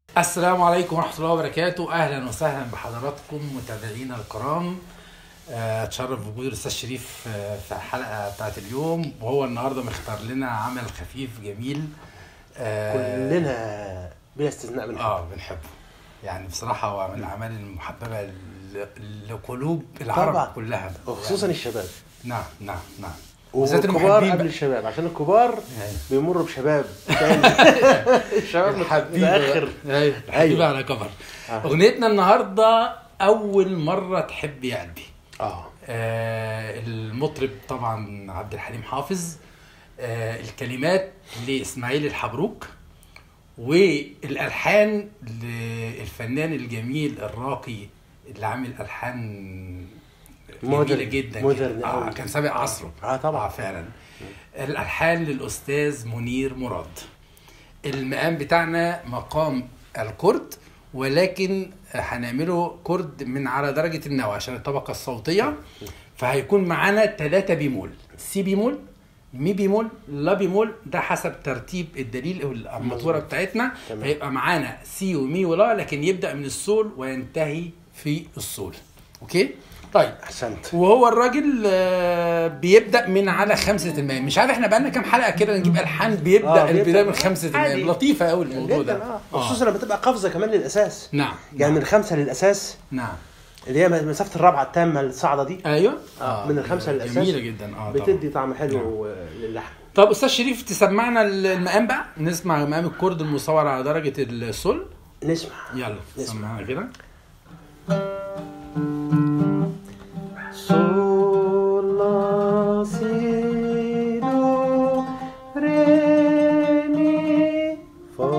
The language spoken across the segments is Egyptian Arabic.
السلام عليكم ورحمة الله وبركاته أهلا وسهلا بحضراتكم متابعينا الكرام آه، اتشرف بوجود الأستاذ شريف آه، في الحلقة بتاعت اليوم وهو النهاردة مختار لنا عمل خفيف جميل آه، كلنا بلا استثناء بنحبه اه بنحبه يعني بصراحة هو من الأعمال المحببة ل- لقلوب العرب طبعا. كلها وخصوصا يعني الشباب نعم نعم نعم بالذات والكبار المحبين قبل بقى. الشباب عشان الكبار أيوة. بيمروا بشباب تاني الشباب متاخر ايوه حبيبي على كفر آه. اغنيتنا النهارده اول مره تحب يا قلبي اه آه المطرب طبعا عبد الحليم حافظ آه الكلمات لاسماعيل الحبروك والالحان للفنان الجميل الراقي اللي عامل الحان جميله مودرن. جدا مودرن جداً. آه أوي. كان سابق عصره اه طبعا آه فعلا الالحان للاستاذ منير مراد المقام بتاعنا مقام الكرد ولكن هنعمله كرد من على درجة النوى عشان الطبقة الصوتية فهيكون معانا ثلاثة بيمول سي بيمول مي بيمول لا بيمول ده حسب ترتيب الدليل او الارماتوره مظبوط. بتاعتنا تمام. هيبقى معانا سي ومي ولا لكن يبدا من السول وينتهي في السول اوكي طيب احسنت وهو الراجل آه، بيبدا من على خمسة المية مش عارف احنا بقالنا كام حلقه كده نجيب الحان بيبدا آه، آه بيبدأ البدايه من خمسة عادي. المية لطيفه قوي الموضوع جدا ده اه خصوصا لما تبقى قفزه كمان للاساس نعم يعني من نعم. الخمسه للاساس نعم اللي هي مسافه الرابعه التامه الصاعده دي ايوه آه، من الخمسة للأساس. جميله جدا اه طبعا. بتدي طعم حلو للحم طب استاذ شريف تسمعنا المقام بقى نسمع مقام الكرد المصور على درجه السول نسمع يلا نسمع. سمعنا كده Sol, la, si, do, re, mi, fa,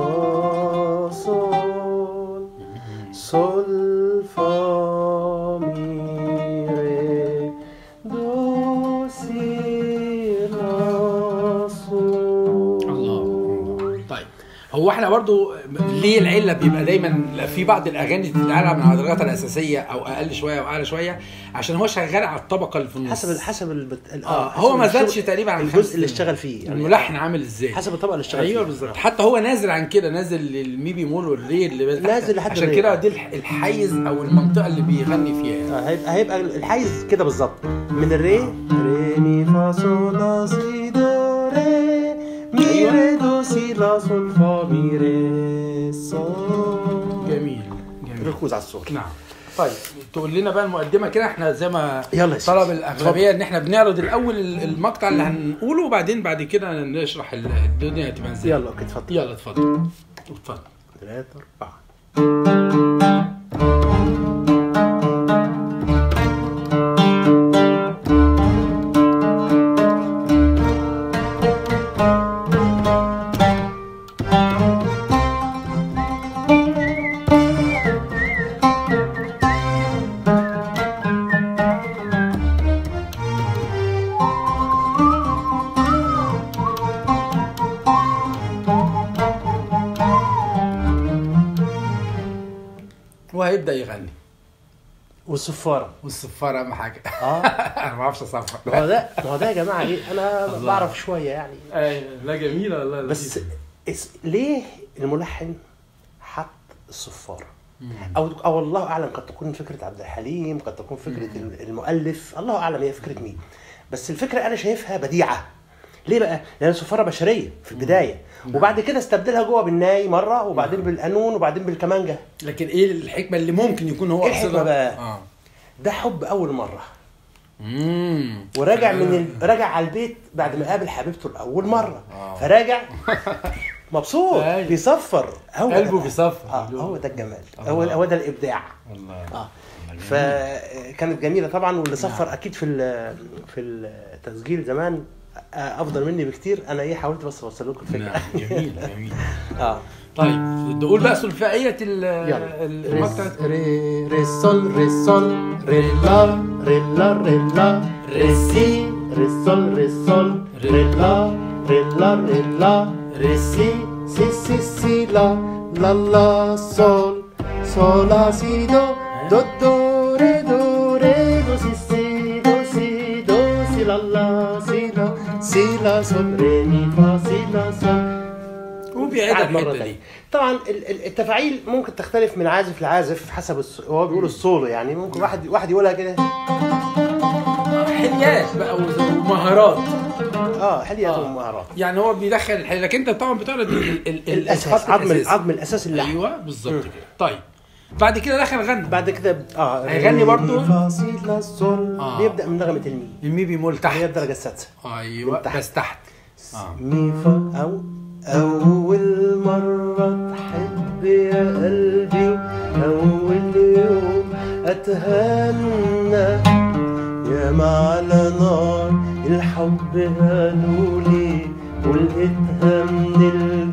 sol. Sol, fa, mi, re, do, si, la, sol. الله طيب هو احنا برضو ليه العله بيبقى دايما في بعض الاغاني تتعلى من على درجاتها الاساسيه او اقل شويه او اعلى شويه عشان هو شغال على الطبقه اللي في النص حسب حسب البت... اه حسب هو ما الشغل- زادش تقريبا عن الجزء خمسة اللي المية. اشتغل فيه يعني الملحن عامل ازاي حسب الطبقه اللي اشتغل ايوه فيها. بالظبط حتى هو نازل عن كده نازل للمي بيمول والري اللي نازل لحد عشان الري. كده دي الح- الحيز او المنطقه اللي بيغني فيها يعني. آه، هيبقى هيبقى الحيز كده بالظبط من الري ري مي فا صول لا سي دو ري مي أيوة. ري دو سي لا صول فا مي ري صول جميل جميل ركوز على الصوت نعم طيب تقول لنا بقى المقدمه كده احنا زي ما يلا يا سيدي. طلب الاغلبيه ان احنا بنعرض الاول المقطع اللي هنقوله وبعدين بعد كده نشرح ال- الدنيا هتبقى ازاي يلا اوكي اتفضل يلا اتفضل اتفضل ثلاثة أربعة وهيبدا يغني والصفارة والصفاره اهم حاجه اه انا ما اعرفش اصفر ما هو ده ما هو ده يا جماعة ايه أنا الله. بعرف شوية يعني ايوه لا جميله والله بس لطيفة. اس... ليه الملحن حط الصفارة؟ او او الله اعلم قد تكون فكره عبد الحليم قد تكون فكره المؤلف الله اعلم هي فكره مين بس الفكره انا شايفها بديعه ليه بقى؟ لان الصفاره بشريه في البدايه وبعد كده استبدلها جوه بالناي مره وبعدين بالقانون وبعدين بالكمانجه لكن ايه الحكمه اللي ممكن يكون هو إيه الحكمة قصدها؟ بقى؟ اه ده حب اول مره امم وراجع من ال... راجع على البيت بعد ما قابل حبيبته لاول مره آه. فراجع مبسوط أيوة. بيصفر هو قلبه ده- بيصفر. اه هو ده الجمال الله. هو هو ده الابداع الله اه جميل. فكانت جميله طبعا واللي صفر اكيد في ال- في التسجيل زمان آه، افضل مني بكتير انا ايه حاولت بس اوصل لكم الفكره نعم جميل جميل اه طيب نقول بقى سلفائيه ال- يلا المقطع ري ري صول ري صول ري لا ري لا ري لا ري سي ري صول ري صول ري لا ري لا ري لا ري سي سي سي سي لا لا لا صول صول لا سي دو دو دو ري دو ري دو سي سي دو سي دو سي لا لا سي لا سي لا صول ري مي فا سي لا صول وبيعيدها قاعد مرة الحته دي تانية. طبعا ال- ال- التفاعيل ممكن تختلف من عازف لعازف حسب الس... هو بيقول السولو يعني ممكن واحد واحد يقولها كده حليات بقى وز- ومهارات اه حليات آه. ومهارات يعني هو بيدخل الحل لكن انت طبعا بتعرض ال- ال- ال- الاساس الخط عظم الأساسي. عظم الاساس اللحن ايوه بالظبط كده طيب بعد كده دخل غنى بعد كده ب- اه هيغني برضو؟ ري فا صي لا صول آه. بيبدا من نغمه المي المي بيمول هي تحت الدرجه السادسه ايوه من تحت. بس تحت اه مي فا او اول مره تحب يا قلبي اول يوم اتهنى يا ما على نار الحب هالولي ولقيتها من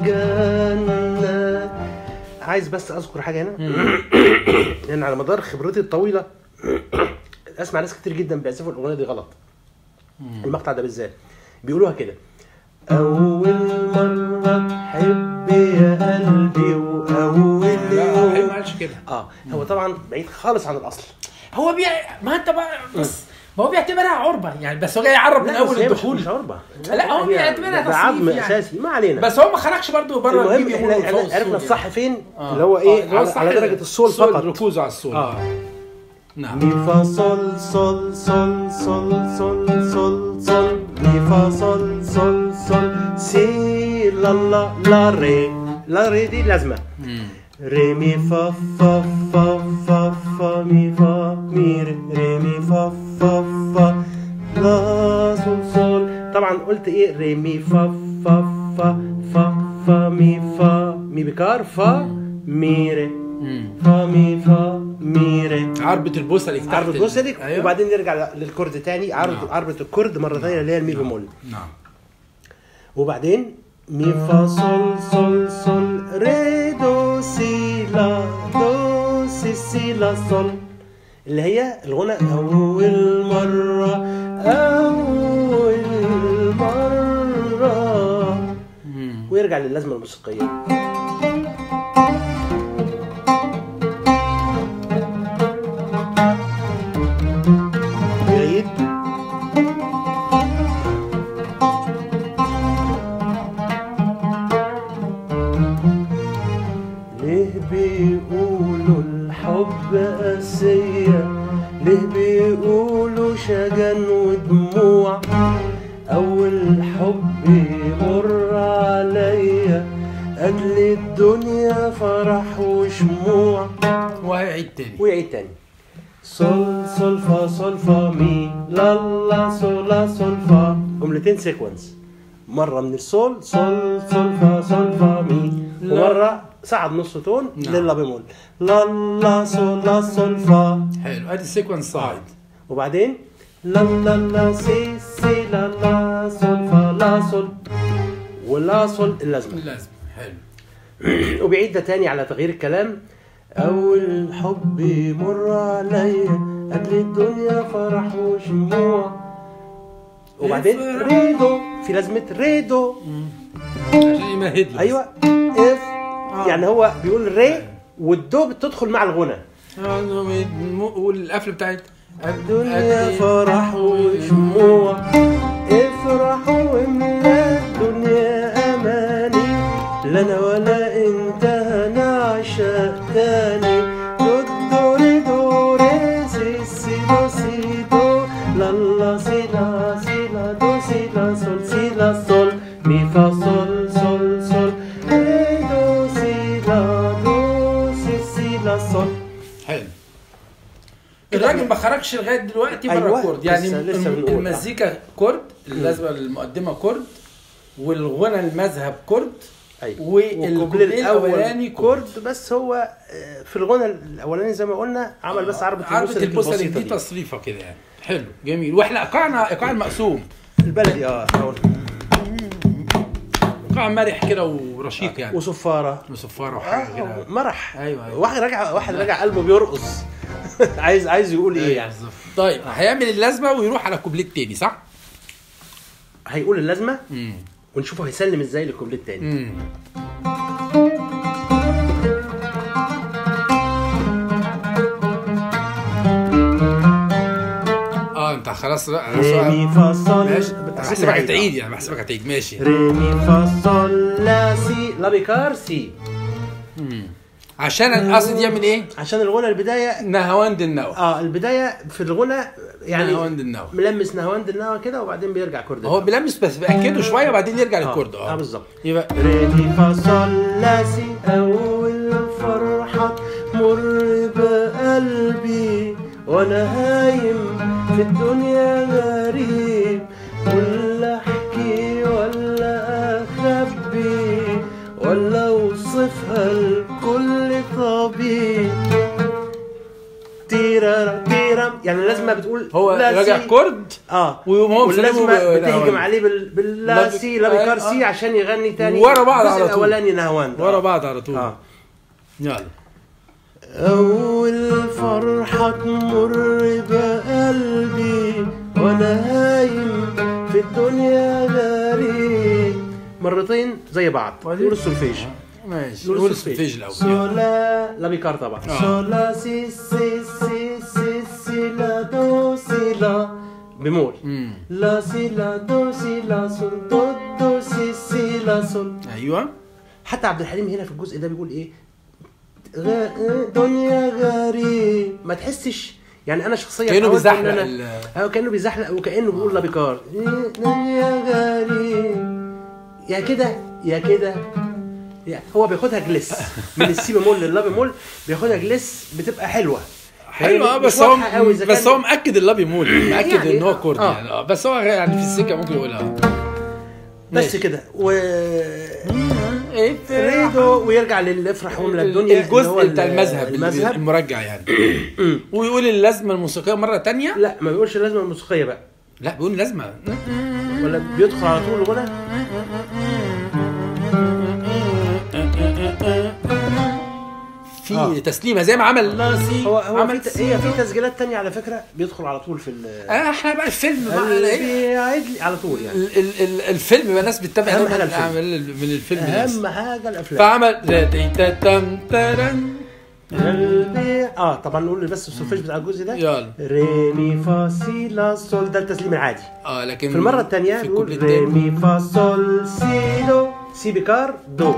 الجنة عايز بس اذكر حاجة هنا لان على مدار خبرتي الطويلة اسمع ناس كتير جدا بيعزفوا الاغنية دي غلط المقطع ده بالذات بيقولوها كده أول مرة تحب يا قلبي وأول لا هي ما يوم قالش كده اه هو طبعا بعيد خالص عن الأصل هو بيع... ما انت بقى بص ما هو بيعتبرها عربه يعني بس هو جاي يعرب من لا، اول بس هي مش- الدخول مش عربة لا، هو هي- بيعتبرها ده تصنيف عظم يعني. أساسي ما علينا بس هو ما خرجش برضه بره المهم البيبي احنا يقولوا احنا عرفنا الصح فين آه. اللي هو آه، ايه اللي هو على, الصح على درجة الصول فقط ركوزه على الصول اه نعم مي فا صول صول صول صول صول صول صول مي فا صول صول صول سي لا لا لا ري لا ري دي لازمة مم. ري مي فا فا فا فا فا مي فا مي ري ري مي فا فا فا لا صول صول طبعا قلت ايه ري مي فا فا فا فا فا مي فا مي بكار فا مي ري مم. فا مي فا مي ري عربة البوصلك تحت عرض ال- بوسلك أيوة. وبعدين نرجع للكرد تاني عرض نعم. عرض الكرد مره ثانيه اللي هي المي بيمول نعم وبعدين مي فا صول صول صول ري دو سي لا دو سي سي لا صول اللي هي الغنى اول مره اول مره مم. ويرجع للازمه الموسيقيه جيد ليه بيقولوا الحب قاسية ليه بيقولوا شجن ودموع أول حب يمر عليا قبل الدنيا فرح وشموع وهيعيد تاني ويعيد تاني صول صول فا صول فا مي لا لا صول لا صول فا جملتين سيكونس مرة من الصول صول صول فا صول فا مي لا. ومرة صعد نص تون نعم. للا بيمول لا لا صول لا صول فا حلو ادي السيكونس صاعد وبعدين لا لا لا سي سي لا لا صول فا لا صول ولا صول اللازمة لازم حلو وبيعيد ده تاني على تغيير الكلام أول حب يمر عليا قبل الدنيا فرح وشموع وبعدين فرح. ريدو في لازمة ريدو عشان يمهد له أيوة اف يعني هو بيقول ري والدو بتدخل مع الغنى آه، والقفله بتاعت الدنيا فرح وشموع افرح واملا الدنيا اماني لا انا ولا انت هنعشق تاني دو دو ري دو ري سي سي دو سي دو لا لا سي لا سي لا دو سي لا سول سي لا سول مي فا سول سول سول ري دو سي لا دو سي سي لا سول حلو الراجل ما خرجش لغايه دلوقتي بره أيوة، الكورد يعني لسه- لسه الم- بنقول. المزيكا كورد اللازمه المقدمه كورد والغنى المذهب كورد ايوه والكوبليه الاولاني كورد كورد بس هو آه، في الغنى الاولاني زي ما قلنا عمل بس عربة عربة البوسلك البوسلك البسيطة دي دي تصريفه كده يعني حلو جميل واحنا ايقاعنا ايقاع المقسوم البلدي اه أول- ايقاع مرح كده ورشيق يعني وصفارة وصفاره وحاجه آه كده مرح أيوة، أيوة. واحد راجع واحد راجع قلبه بيرقص عايز عايز يقول ايه يعني بالظبط. طيب هيعمل اللازمه ويروح على كوبليه التاني صح؟ هيقول اللازمة امم ونشوفه هيسلم ازاي للكوبليه التاني امم اه انت خلاص بقى ري مي فا صول ماشي بحسبك هعيد. هتعيد يعني بحسبك هتعيد ماشي ري مي فا صول لا سي لا بيكار سي عشان القصد يعمل ايه عشان الغنى البدايه نهواند النوى اه البدايه في الغنى يعني نهواند النوى ملمس نهواند النوى كده وبعدين بيرجع كورد هو بيلمس بس بأكده شويه وبعدين يرجع آه. للكورد اه بالظبط يبقى ري مي فا صول لا سي أول فرحة تمر بقلبي وأنا هايم في الدنيا غريب ولا أحكي ولا أخبي ولا أوصفها لكل طبيب تيرا تيرا يعني لازم بتقول هو لا راجع سي. كورد اه ويقوم هو واللازمه مسلمه بتهجم ب- عليه بال... باللا لا- سي لا بيكار سي آه. عشان يغني تاني ورا بعض الجزء على طول. الاولاني نهوان ورا بعض على طول اه يلا أول فرحة تمر بقلبي وأنا هايم في الدنيا غريب مرتين زي بعض نقول السولفيج ماشي نقول نقول السولفيج السولفيج الاول سولا لا بيكار طبعا آه. سولا سي سي سي سي سي لا دو سي لا بمول مم. لا سي لا دو سي لا سول دو دو سي سي لا سول ايوه حتى عبد الحليم هنا في الجزء ده بيقول ايه غ- دنيا غريب ما تحسش يعني انا شخصيا كأنه حاولت إن بيزحلق أنا- ال- اه كانه بيزحلق وكانه بيقول لابيكار إيه، دنيا غريب يا كده يا كده يا- هو بياخدها جلس من السي بيمول لللا بيمول بياخدها جلس بتبقى حلوه حلو اه مش بس هو واضحة قوي إذا بس كان- هو مأكد اللابي مول مأكد يعني ان هو آه. كورد آه. يعني اه بس هو يعني في السكه ممكن يقولها بس ماشي. كده و ايه ريدو ويرجع للافرح وملا الدنيا اللي هو الجزء بتاع المذهب المذهب المرجع يعني ويقول اللازمه الموسيقيه مره تانية لا ما بيقولش اللازمه الموسيقيه بقى لا بيقول لازمه ولا بيدخل على طول الغنى في آه. تسليمه زي ما عمل لاسي هو هو في عمل ت- هي في تسجيلات تانية على فكره بيدخل على طول في ال آه، احنا بقى الفيلم بقى على ايه بيعيد لي على طول يعني ال- ال- ال- الفيلم بقى الناس بتتابع أهم دايما حاجة الفيلم. أعمال من الفيلم ناس اهم حاجه الافلام فعمل تي- تا- تم ترن. قلبي اه طبعا نقول بس السولفيج بتاع الجزء ده يلا ري مي فا سي لا سول ده التسليم العادي اه لكن في المره الثانيه في بيقول الكوبليه ري التاني مي فا سول سي دو سي بيكار دو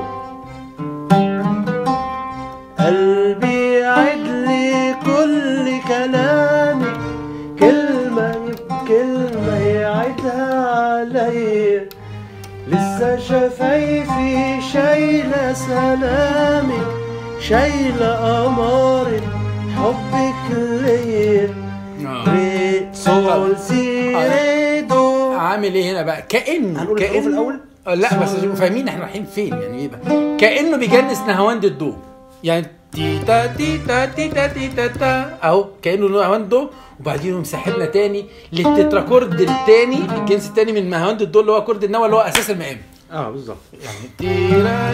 قلبي عد لي كل كلامك كلمة بكلمة يعدها علي لسه شفايفي شايلة سلامك شايلة أمارة حبك ليا آه. ري سول سي ري دو عامل ايه هنا بقى كأن هنقول الحروف الأول؟ آه، لا بس عشان فاهمين احنا رايحين فين يعني ايه بقى كأنه بيجنس نهواند الدو يعني تي تا تي تا تي تا تي تا تا اهو كأنه نهواند دو وبعدين يقوم ساحبنا تاني للتتراكورد التاني الجنس التاني من نهواند الدو اللي هو كورد النوى اللي هو اساس المقام اه بالظبط يعني تيرا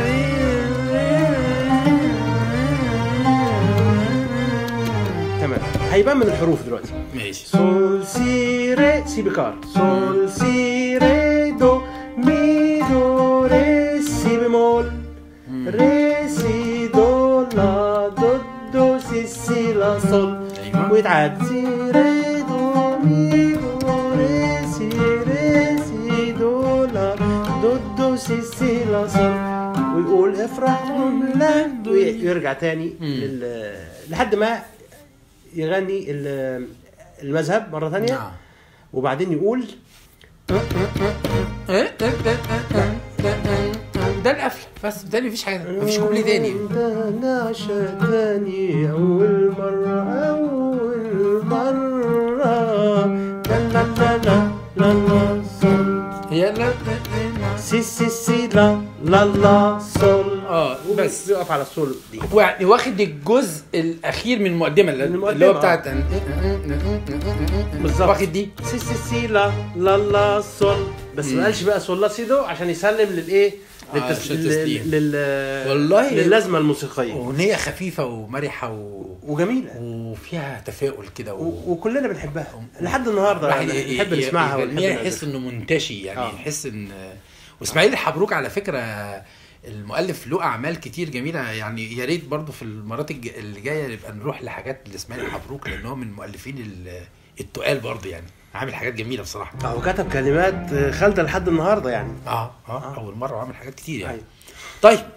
تمام هيبان من الحروف دلوقتي ماشي سول سي ري سي بكار سول سي ري دو مي دو ري سي بمول ري سي دو لا دو دو سي سي لا سول أيوة. ويتعاد سي ري دو مي دو ري سي ري سي دو لا دو دو سي سي لا سول ويقول افرح وملا ويرجع تاني لل... لحد ما يغني ال- المذهب مرة ثانية نعم وبعدين يقول ده القفل بس بالتالي مفيش حاجه مفيش كوبليه تاني ده نعشة تاني أول مرة أول مرة لا لا لا لا لا لا صل هي لا سي سي سي لا لا لا صل اه بس بيقف على الصول دي يعني واخد الجزء الاخير من المقدمه اللي المقدمة، اللي هو آه. بتاعت بالظبط. واخد دي سي سي سي لا لا لا صل بس ما قالش بقى صل لا سي دو عشان يسلم للايه آه، للتس... عشان التسليم. لل... لل... والله- للازمه الموسيقيه اغنيه خفيفه ومرحه و... وجميله وفيها تفاؤل كده و... و... وكلنا بنحبها لحد النهارده الواحد يعني ي- نحب ي- نسمعها يغنيها ونحب يحس نعزفها. انه منتشي يعني آه. يحس ان واسماعيل الحبروك على فكره المؤلف له اعمال كتير جميله يعني يا ريت برضه في المرات الج- اللي جايه نبقى نروح لحاجات لاسماعيل الحبروك لان هو من المؤلفين ال- التقال برضه يعني عامل حاجات جميله بصراحه اه وكتب كلمات خالده لحد النهارده يعني اه اه اول مره وعامل حاجات كتير يعني أيوة. طيب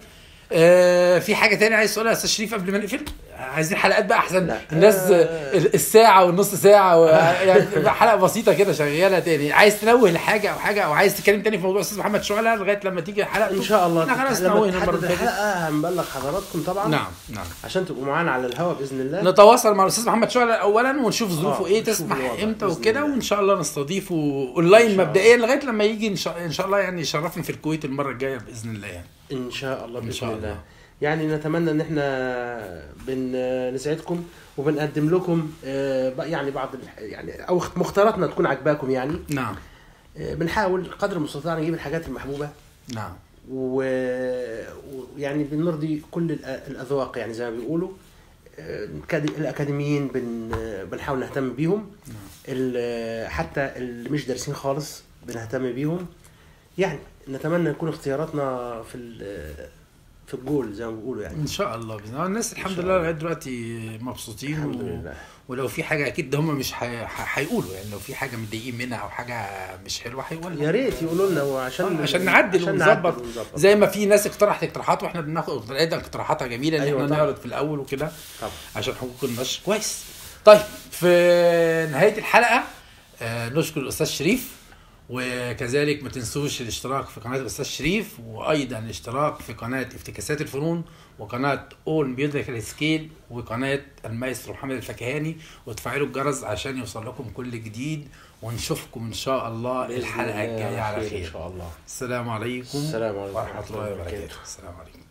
آه في حاجه تانية عايز تقولها يا استاذ شريف قبل ما نقفل عايزين حلقات بقى احسن لا. الناس آه. آه. الساعه والنص ساعه و... يعني تبقى حلقه بسيطه كده شغاله تاني عايز تنوه لحاجه او حاجه او عايز تتكلم تاني في موضوع استاذ محمد شعله لغايه لما تيجي حلقه ان شاء الله احنا خلاص لما نوهنا المره تحدد اللي فاتت الحلقه هنبلغ حضراتكم طبعا نعم نعم عشان تبقوا معانا على الهواء باذن الله نتواصل مع الاستاذ محمد شعله اولا ونشوف ظروفه آه، ايه نشوف تسمح الوضع امتى بإذن وكده الله. وان شاء الله نستضيفه اونلاين إن شاء مبدئيا لغايه لما يجي ان شاء, إن شاء الله يعني يشرفنا في الكويت المره الجايه باذن الله يعني ان شاء الله إن باذن شاء الله الله. يعني نتمنى ان احنا بنسعدكم وبنقدم لكم آه، بق- يعني بعض الح- يعني او مختاراتنا تكون عجباكم يعني نعم آه، بنحاول قدر المستطاع نجيب الحاجات المحبوبه نعم و- ويعني بنرضي كل الأ- الاذواق يعني زي ما بيقولوا آه، الأكاد- الاكاديميين بن بنحاول نهتم بيهم ال- حتى اللي مش دارسين خالص بنهتم بيهم يعني نتمنى يكون اختياراتنا في ال- في الجول زي ما بيقولوا يعني ان شاء الله باذن الله الناس الحمد شاء لله الله. لغايه دلوقتي مبسوطين الحمد و... لله ولو في حاجه اكيد ده هم مش هي- ح- هيقولوا يعني لو في حاجه متضايقين منها او حاجه مش حلوه هيقولوا يا ريت يقولوا لنا وعشان عشان نعدل عشان ونظبط نعدل ونظبط. زي ما في ناس اقترحت اقتراحات واحنا بناخد اقتراحات اقتراحاتها جميله ان أيوة احنا طبعا. نعرض في الاول وكده طبعا عشان حقوق النشر كويس طيب في نهايه الحلقه آه، نشكر الاستاذ شريف وكذلك ما تنسوش الاشتراك في قناه الاستاذ شريف وايضا الاشتراك في قناه افتكاسات الفنون وقناه اول ميوزيكال سكيل وقناه المايسترو محمد الفكهاني وتفعلوا الجرس عشان يوصل لكم كل جديد ونشوفكم ان شاء الله بإذن الحلقه الله الجايه على ان خير شاء الله السلام عليكم السلام عليكم ورحمه الله وبركاته السلام عليكم